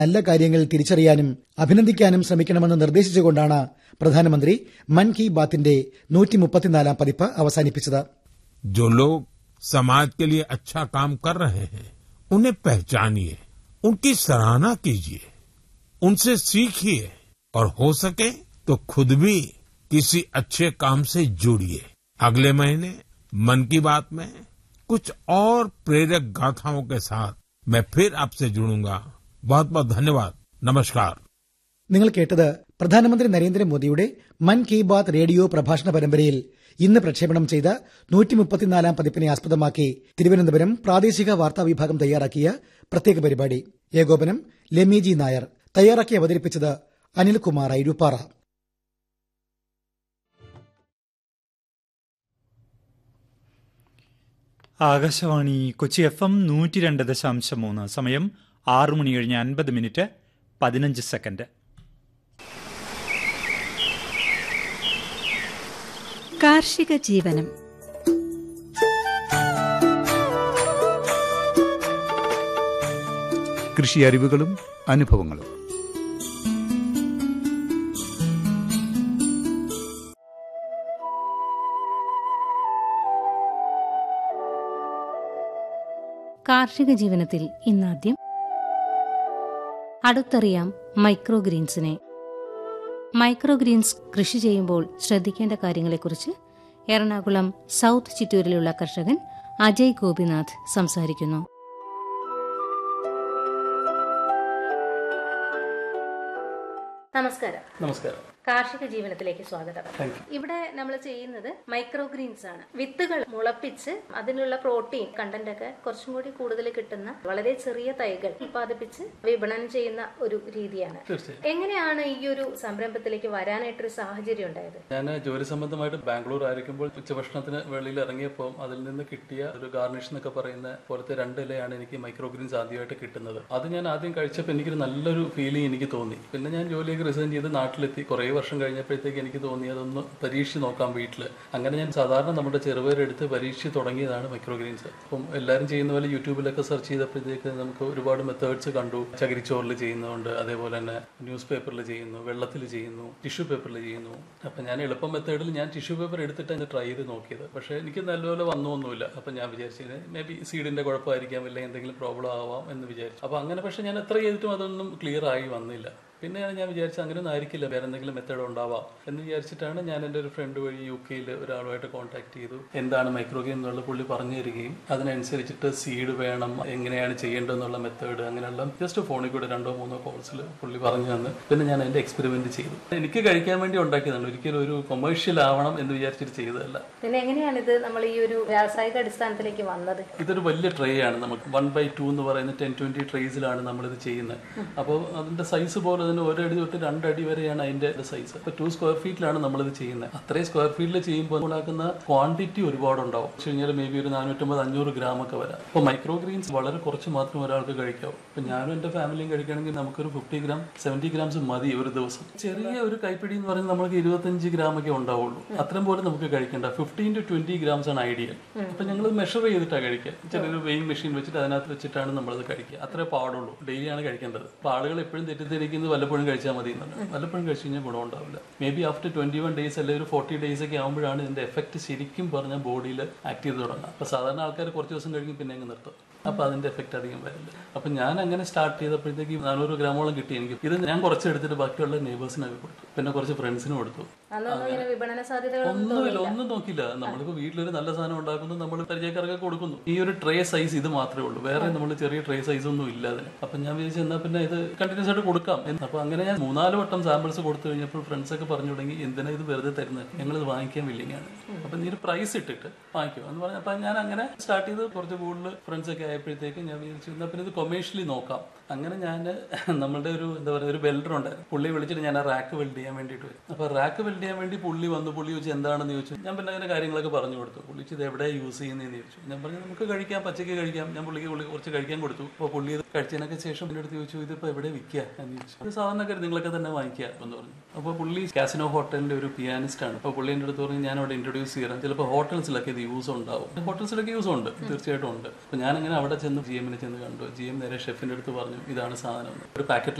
നല്ല കാര്യങ്ങൾ തിരിച്ചറിയാനും അഭിനന്ദിക്കാനും ശ്രമിക്കണമെന്ന് നിർദ്ദേശിച്ചുകൊണ്ടാണ് പ്രധാനമന്ത്രി മൻ കി ബാത്തിന്റെ നൂറ്റിമുപ്പത്തിനാലാം പതിപ്പ് അവസാനിപ്പിച്ചത് जो लोग समाज के लिए अच्छा काम कर रहे हैं उन्हें पहचानिए उनकी सराहना कीजिए उनसे सीखिए और हो सके तो खुद भी किसी अच्छे काम से जुड़िए अगले महीने मन की बात में कुछ और प्रेरक गाथाओं के साथ मैं फिर आपसे जुड़ूंगा बहुत बहुत धन्यवाद नमस्कार നിങ്ങൾ കേട്ടത് പ്രധാനമന്ത്രി നരേന്ദ്രമോദിയുടെ മൻ കി ബാത് റേഡിയോ പ്രഭാഷണ പരമ്പരയിൽ ഇന്ന് പ്രക്ഷേപണം ചെയ്ത നൂറ്റിമുപ്പത്തിനാലാം പതിപ്പിനെ ആസ്പദമാക്കി തിരുവനന്തപുരം പ്രാദേശിക വാർത്താ വിഭാഗം തയ്യാറാക്കിയ പ്രത്യേക പരിപാടി ഏകോപനം ലെമിജി നായർ തയ്യാറാക്കി അവതരിപ്പിച്ചത് അനിൽകുമാർ ഐരുപ്പാറ ആകാശവാണി കൊച്ചി എഫ് എം നൂറ്റി രണ്ട് ദശാംശം മൂന്ന് സമയം ആറു മണി കഴിഞ്ഞ് അൻപത് മിനിറ്റ് പതിനഞ്ച് സെക്കൻഡ് കാർഷിക ജീവനം കൃഷി അറിവുകളും അനുഭവങ്ങളും കാർഷിക ജീവനത്തിൽ ഇന്നാദ്യം അടുത്തറിയാം മൈക്രോ ഗ്രീൻസിനെ മൈക്രോ ഗ്രീൻസ് കൃഷി ചെയ്യുമ്പോൾ ശ്രദ്ധിക്കേണ്ട കാര്യങ്ങളെക്കുറിച്ച് എറണാകുളം സൗത്ത് ചിറ്റൂരിലുള്ള കർഷകൻ അജയ് ഗോപിനാഥ് സംസാരിക്കുന്നു നമസ്കാരം നമസ്കാരം കാർഷിക ജീവനത്തിലേക്ക് സ്വാഗതം താങ്ക് യു ഇവിടെ നമ്മൾ ചെയ്യുന്നത് മൈക്രോ ഗ്രീൻസ് ആണ് വിത്തുകൾ മുളപ്പിച്ച് അതിനുള്ള പ്രോട്ടീൻ കണ്ടന്റ് ഒക്കെ കുറച്ചും കൂടി കൂടുതൽ കിട്ടുന്ന വളരെ ചെറിയ തൈകൾ ഉൽപ്പാദിപ്പിച്ച് വിപണനം ചെയ്യുന്ന ഒരു രീതിയാണ് തീർച്ചയായും എങ്ങനെയാണ് ഈ ഒരു സംരംഭത്തിലേക്ക് വരാനായിട്ടൊരു സാഹചര്യം ഉണ്ടായത് ഞാൻ ജോലി സംബന്ധമായിട്ട് ബാംഗ്ലൂർ ആയിരിക്കുമ്പോൾ ഉച്ചഭക്ഷണത്തിന് വെളിയിൽ ഇറങ്ങിയപ്പോൾ അതിൽ നിന്ന് കിട്ടിയ ഒരു ഗാർണിഷ് എന്നൊക്കെ പറയുന്ന പോലത്തെ രണ്ട് ഇലയാണ് എനിക്ക് മൈക്രോ ഗ്രീൻസ് ആദ്യമായിട്ട് കിട്ടുന്നത് അത് ഞാൻ ആദ്യം കഴിച്ചപ്പോൾ എനിക്കൊരു നല്ലൊരു ഫീലിംഗ് എനിക്ക് തോന്നി പിന്നെ ഞാൻ ജോലിയൊക്കെ റിസൈൻ ചെയ്ത് നാട്ടിലെത്തി കുറേ വർഷം കഴിഞ്ഞപ്പോഴത്തേക്ക് എനിക്ക് തോന്നി അതൊന്ന് പരീക്ഷിച്ച് നോക്കാം വീട്ടിൽ അങ്ങനെ ഞാൻ സാധാരണ നമ്മുടെ ചെറുപേരെടുത്ത് പരീക്ഷിച്ച് തുടങ്ങിയതാണ് മൈക്രോ ഗ്രീൻസ് അപ്പം എല്ലാവരും ചെയ്യുന്ന പോലെ യൂട്യൂബിലൊക്കെ സെർച്ച് ചെയ്തപ്പോഴത്തേക്ക് നമുക്ക് ഒരുപാട് മെത്തേഡ്സ് കണ്ടു ചകിരിച്ചോറിൽ ചെയ്യുന്നുണ്ട് അതേപോലെ തന്നെ ന്യൂസ് പേപ്പറിൽ ചെയ്യുന്നു വെള്ളത്തിൽ ചെയ്യുന്നു ടിഷ്യൂ പേപ്പറിൽ ചെയ്യുന്നു അപ്പം ഞാൻ എളുപ്പം മെത്തേഡിൽ ഞാൻ ടിഷ്യൂ പേപ്പർ എടുത്തിട്ട് അത് ട്രൈ ചെയ്ത് നോക്കിയത് പക്ഷേ എനിക്ക് നല്ലപോലെ വന്നൊന്നുമില്ല അപ്പം ഞാൻ വിചാരിച്ചത് മേ ബി സീഡിന്റെ കുഴപ്പമായിരിക്കാം ഇല്ലെങ്കിൽ എന്തെങ്കിലും പ്രോബ്ലം ആവാം എന്ന് വിചാരിച്ചു അപ്പോൾ അങ്ങനെ പക്ഷേ ഞാൻ എത്ര ചെയ്തിട്ടും അതൊന്നും ക്ലിയർ ആയി വന്നില്ല പിന്നെയാണ് ഞാൻ വിചാരിച്ചത് അങ്ങനെ ഒന്നും ആയിരിക്കില്ല വേറെ എന്തെങ്കിലും മെത്തേഡ് ഉണ്ടാവാം എന്ന് വിചാരിച്ചിട്ടാണ് ഞാൻ എൻ്റെ ഒരു ഫ്രണ്ട് വഴി യു കെയിൽ ഒരാളുമായിട്ട് കോൺടാക്ട് ചെയ്തു എന്താണ് മൈക്രോഗെയിം എന്നുള്ള പുള്ളി പറഞ്ഞു തരികയും അതിനനുസരിച്ചിട്ട് സീഡ് വേണം എങ്ങനെയാണ് ചെയ്യേണ്ടതെന്നുള്ള മെത്തേഡ് അങ്ങനെയുള്ള ജസ്റ്റ് ഫോണിൽ കൂടെ രണ്ടോ മൂന്നോ കോഴ്സിൽ പുള്ളി പറഞ്ഞു തന്ന് പിന്നെ ഞാൻ അതിൻ്റെ എക്സ്പെരിമെന്റ് ചെയ്തു എനിക്ക് കഴിക്കാൻ വേണ്ടി ഉണ്ടാക്കിയതാണ് ഒരിക്കലും ഒരു കൊമേഴ്ഷ്യൽ ആവണം എന്ന് വിചാരിച്ചിട്ട് ചെയ്തതല്ല പിന്നെ എങ്ങനെയാണ് ഇത് നമ്മൾ ഈ ഒരു വ്യാവസായിക അടിസ്ഥാനത്തിലേക്ക് വന്നത് ഇതൊരു വലിയ ട്രേ ആണ് നമുക്ക് വൺ ബൈ ടു എന്ന് പറയുന്ന ടെൻ ട്വന്റി ട്രേസിലാണ് നമ്മളിത് ചെയ്യുന്നത് അപ്പോൾ അതിന്റെ സൈസ് പോലെ തന്നെ ഒരടി തൊട്ട് രണ്ടടി വരെയാണ് അതിന്റെ സൈസ് അപ്പോൾ ടു സ്ക്വയർ ഫീറ്റിലാണ് നമ്മളിത് ചെയ്യുന്നത് അത്രയും സ്ക്വയർ ഫീറ്റിൽ ചെയ്യുമ്പോൾ ഉണ്ടാക്കുന്ന ക്വാണ്ടിറ്റി ഒരുപാടുണ്ടാവും വെച്ച് കഴിഞ്ഞാൽ മേ ബി ഒരു നാനൂറ്റമ്പത് അഞ്ഞൂറ് ഗ്രാം ഒക്കെ വരാം അപ്പോൾ മൈക്രോ ഗ്രീൻസ് വളരെ കുറച്ച് മാത്രം ഒരാൾക്ക് കഴിക്കാവൂ അപ്പോൾ ഞാനും എൻ്റെ ഫാമിലിയും കഴിക്കുകയാണെങ്കിൽ നമുക്കൊരു ഫിഫ്റ്റി ഗ്രാം സെവൻറ്റി ഗ്രാംസ് മതി ഒരു ദിവസം ചെറിയ ഒരു കൈപ്പിടി എന്ന് പറയുന്നത് നമുക്ക് ഇരുപത്തഞ്ച് ഗ്രാം ഒക്കെ ഉണ്ടാവുള്ളൂ അത്രയും പോലെ നമുക്ക് കഴിക്കേണ്ട ഫിഫ്റ്റീൻ ടു ട്വന്റി ഗ്രാംസ് ആണ് ഐഡിയൽ അപ്പൊ ഞങ്ങൾ മെഷർ ചെയ്തിട്ടാണ് കഴിക്കുക ചെറിയൊരു വെയിങ് മെഷീൻ വെച്ചിട്ട് അതിനകത്ത് വെച്ചിട്ടാണ് നമ്മളത് കഴിക്കുക അത്രേ പാടുള്ളൂ ഡെയിലിയാണ് കഴിക്കേണ്ടത് അപ്പൊ ആളുകൾ എപ്പോഴും തെറ്റിദ്ധരിക്കുന്നത് വല്ലപ്പോഴും കഴിച്ചാൽ മതി എന്നാണ് വല്ലപ്പോഴും കഴിച്ചു കഴിഞ്ഞാൽ ഗുണം ഉണ്ടാവില്ല maybe after twenty one days അല്ലെങ്കിൽ ഒരു ഫോർട്ടി ഡേയ്സ് ഒക്കെ ആകുമ്പോഴാണ് ഇതിന്റെ എഫക്ട് ശരിക്കും പറഞ്ഞ ബോഡിയിൽ ആക്ട് ചെയ്ത് തുടങ്ങുക അപ്പൊ സാധാരണ ആൾക്കാർ കുറച്ച് ദിവസം കഴിക്കും പിന്നെ അങ്ങ് നിർത്തും അപ്പൊ അതിന്റെ എഫക്ട് അധികം വരില്ല അപ്പൊ ഞാൻ അങ്ങനെ സ്റ്റാർട്ട് ചെയ്തപ്പോഴത്തേക്ക് നാനൂറ് ഗ്രാമോളം കിട്ടി എനിക്ക് ഇത് ഞാൻ കുറച്ച് എടുത്തിട്ട് ബാക്കിയുള്ള നെയ്ബേഴ്സിനൊക്കെ കൊടുത്തു പിന്നെ കുറച്ച് ഫ്രണ്ട്സിനും കൊടുത്തു അന്നൊന്നും ഇങ്ങനെ വിപണന സാധ്യതകൾ ഒന്നുമില്ല ഒന്നും നോക്കില്ല നമ്മളിപ്പോ വീട്ടിലൊരു നല്ല സാധനം ഉണ്ടാക്കുന്നു നമ്മൾ പരിചയക്കാർക്ക് കൊടുക്കുന്നു ഈ ഒരു ട്രേ സൈസ് ഇത് മാത്രമേ ഉള്ളൂ വേറെ നമ്മൾ ചെറിയ ട്രേ സൈസ് ഒന്നും ഇല്ല അതിന് അപ്പൊ ഞാൻ വിചാരിച്ചു എന്നാ പിന്നെ ഇത് കണ്ടിന്യൂസ് ആയിട്ട് കൊടുക്കാം എന്ന്. അപ്പൊ അങ്ങനെ ഞാൻ മൂന്നാല് വട്ടം സാമ്പിൾസ് കൊടുത്തു കഴിഞ്ഞപ്പോൾ ഫ്രണ്ട്സ് ഒക്കെ പറഞ്ഞു തുടങ്ങി എന്തിനാ ഇത് വെറുതെ തരുന്നത് ഞങ്ങൾ ഇത് വാങ്ങിക്കാൻ വില്ലിങ്ങാണ് അപ്പൊ നീ ഒരു പ്രൈസ് ഇട്ടിട്ട് വാങ്ങിക്കും എന്ന് പറഞ്ഞ അപ്പൊ ഞാൻ അങ്ങനെ സ്റ്റാർട്ട് ചെയ്ത് കുറച്ച് കൂടുതൽ ഫ്രണ്ട്സ് ഒക്കെ ആയപ്പോഴത്തേക്ക് ഞാൻ വിചാരിച്ചു എന്നാ പിന്നെ ഇത് കൊമേഴ്ഷ്യലി നോക്കാം അങ്ങനെ ഞാൻ നമ്മളുടെ ഒരു എന്താ പറയുക ഒരു വെൽഡർ ഉണ്ടായിരുന്നു പുള്ളി വിളിച്ചിട്ട് ഞാൻ ആ റാക്ക് വെൽഡ് ചെയ്യാൻ വേണ്ടിയിട്ട് വരും അപ്പൊ റാക്ക് വെൽഡ് ചെയ്യാൻ വേണ്ടി പുള്ളി വന്നു പുള്ളി ചോദിച്ചു എന്താണെന്ന് ചോദിച്ചു ഞാൻ പിന്നെ അങ്ങനെ കാര്യങ്ങളൊക്കെ പറഞ്ഞു കൊടുത്തു പുള്ളി ചോദിച്ചു ഇത് എവിടെ യൂസ് ചെയ്യുന്നതെന്ന് ചോദിച്ചു ഞാൻ പറഞ്ഞു നമുക്ക് കഴിക്കാം പച്ചയ്ക്ക് കഴിക്കാം ഞാൻ പുള്ളിക്ക് പുള്ളി കുറച്ച് കഴിക്കാൻ കൊടുത്തു അപ്പോൾ പുള്ളി ഇത് കഴിച്ചതിനൊക്കെ ശേഷം എൻ്റെ അടുത്ത് ചോദിച്ചു ഇതിപ്പോൾ എവിടെ വിൽക്കുക എന്ന് ചോദിച്ചു ഇത് സാധാരണക്കാർ നിങ്ങളൊക്കെ തന്നെ വാങ്ങിക്കുക എന്ന് പറഞ്ഞു അപ്പോൾ പുള്ളി കാസിനോ ഹോട്ടലിന്റെ ഒരു പിയാനിസ്റ്റ് ആണ് അപ്പോൾ പുള്ളി എൻ്റെ അടുത്ത് പറഞ്ഞു ഞാൻ അവിടെ ഇൻട്രൊഡ്യൂസ് ചെയ്യാം ചിലപ്പോൾ ഹോട്ടൽസിലൊക്കെ ഇത് യൂസ് ഉണ്ടാവും ഹോട്ടൽസിലൊക്കെ യൂസ് ഉണ്ട് തീർച്ചയായിട്ടും ഉണ്ട് അപ്പോൾ ഞാൻ അങ്ങനെ അവിടെ ചെന്ന് ജി എമ്മിനെ ചെന്ന് കണ്ടു ജി എം നേരെ ഷെഫിൻ്റെ അടുത്ത് പറഞ്ഞു ഇതാണ് സാധനം എന്ന്. ഒരു പാക്കറ്റിൽ